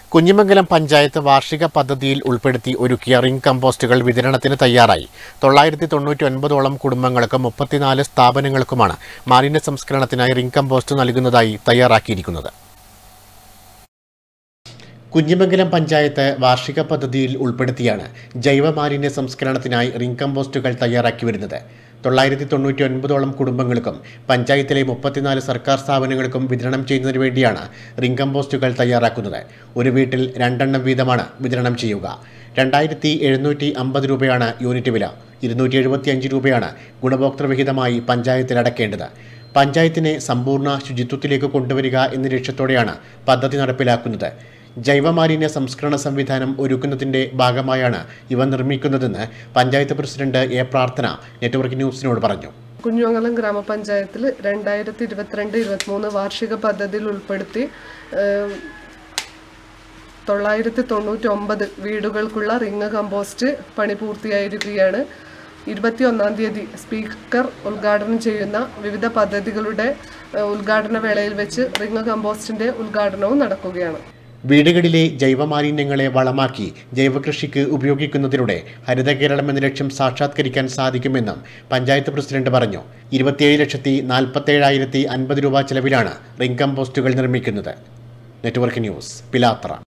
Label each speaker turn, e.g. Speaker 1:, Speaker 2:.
Speaker 1: കുഞ്ഞിമംഗലം പഞ്ചായത്ത് വാർഷിക പദ്ധതിയിൽ ഉൾപ്പെടുത്തി ഒരുക്കിയ റിംഗ് കമ്പോസ്റ്റുകൾ വിതരണത്തിന് തയ്യാറായി തൊള്ളായിരത്തി തൊണ്ണൂറ്റി ഒൻപതോളം കുടുംബങ്ങൾക്കും മുപ്പത്തിനാല് സ്ഥാപനങ്ങൾക്കുമാണ് മാലിന്യ സംസ്കരണത്തിനായി റിംഗ് കമ്പോസ്റ്റ് നൽകുന്നതായി തയ്യാറാക്കിയിരിക്കുന്നത് കുഞ്ഞിമംഗലം പഞ്ചായത്ത് വാർഷിക പദ്ധതിയിൽ ഉൾപ്പെടുത്തിയാണ് ജൈവ മാലിന്യ സംസ്കരണത്തിനായി റിംഗ് കമ്പോസ്റ്റുകൾ തയ്യാറാക്കി വരുന്നത് തൊള്ളായിരത്തി തൊണ്ണൂറ്റി ഒൻപതോളം കുടുംബങ്ങൾക്കും പഞ്ചായത്തിലെ മുപ്പത്തിനാല് സർക്കാർ സ്ഥാപനങ്ങൾക്കും വിതരണം ചെയ്യുന്നതിന് വേണ്ടിയാണ് റിംഗ് കമ്പോസ്റ്റുകൾ തയ്യാറാക്കുന്നത് ഒരു വീട്ടിൽ രണ്ടെണ്ണം വീതമാണ് വിതരണം ചെയ്യുക രണ്ടായിരത്തി എഴുന്നൂറ്റി അമ്പത് രൂപയാണ് യൂണിറ്റ് വില ഇരുന്നൂറ്റി എഴുപത്തി അഞ്ച് രൂപയാണ് ഗുണഭോക്തൃ വിഹിതമായി പഞ്ചായത്തിൽ അടക്കേണ്ടത് പഞ്ചായത്തിനെ സമ്പൂർണ്ണ ശുചിത്വത്തിലേക്ക് കൊണ്ടുവരിക എന്ന ലക്ഷ്യത്തോടെയാണ് പദ്ധതി നടപ്പിലാക്കുന്നത് ജൈവമാലിന്യ സംസ്കരണ സംവിധാനം ഒരുക്കുന്നതിന്റെ ഭാഗമായാണ് ഇവ നിർമ്മിക്കുന്നതെന്ന് panchayat president A Prarthana network ന്യൂസിനോട് പറഞ്ഞു
Speaker 2: കുഞ്ഞുമംഗലം ഗ്രാമപഞ്ചായത്തിൽ രണ്ടായിരത്തി ഇരുപത്തിരണ്ട് ഇരുപത്തിമൂന്ന് വാർഷിക പദ്ധതിയിൽ ഉൾപ്പെടുത്തി ഏം, തൊള്ളായിരത്തി തൊണ്ണൂറ്റി ഒമ്പത് വീടുകൾക്കുള്ള റിങ് കമ്പോസ്റ്റ് പണി പൂർത്തിയായിരിക്കുകയാണ് ഇരുപത്തി ഒന്നാം തീയതി സ്പീക്കർ ഉദ്ഘാടനം ചെയ്യുന്ന വിവിധ പദ്ധതികളുടെ ഏഹ്, ഉദ്ഘാടന വേളയിൽ വെച്ച് റിങ് കമ്പോസ്റ്റിന്റെ ഉദ്ഘാടനവും നടക്കുകയാണ്
Speaker 1: വീടുകളിലെ ജൈവമാലിന്യങ്ങളെ വളമാക്കി ജൈവകൃഷിക്ക് ഉപയോഗിക്കുന്നതിലൂടെ ഹരിത കേരളം എന്ന ലക്ഷ്യം സാക്ഷാത്കരിക്കാൻ സാധിക്കുമെന്നും പഞ്ചായത്ത് പ്രസിഡന്റ് പറഞ്ഞു ഇരുപത്തിയേഴ് ലക്ഷത്തി നാൽപ്പത്തേഴായിരത്തി അൻപത് രൂപ ചെലവിലാണ് റിംഗ് കമ്പോസ്റ്റുകൾ നിർമ്മിക്കുന്നത് നെറ്റ്വർക്ക് ന്യൂസ് പിലാത്ര